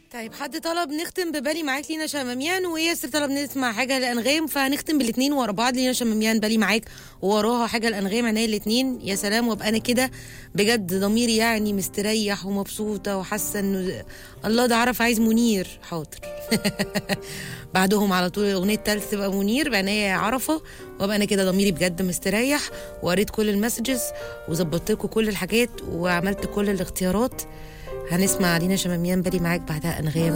طيب حد طلب نختم ببالي معاك لينا شماميان وياسر طلب نسمع حاجه لانغام فهنختم بالاثنين ورا بعض لينا شماميان بالي معاك ووراها حاجه لانغام عينيا الاثنين يا سلام وابقى انا كده بجد ضميري يعني مستريح ومبسوطه وحاسه انه الله ده عرف عايز منير حاضر بعدهم على طول الاغنيه الثالثه تبقى منير بعينيا عرفه وابقى انا كده ضميري بجد مستريح وقريت كل المسجز وظبطت لكم كل الحاجات وعملت كل الاختيارات هنسمع علينا شماميان بالي معاك بعدها انغام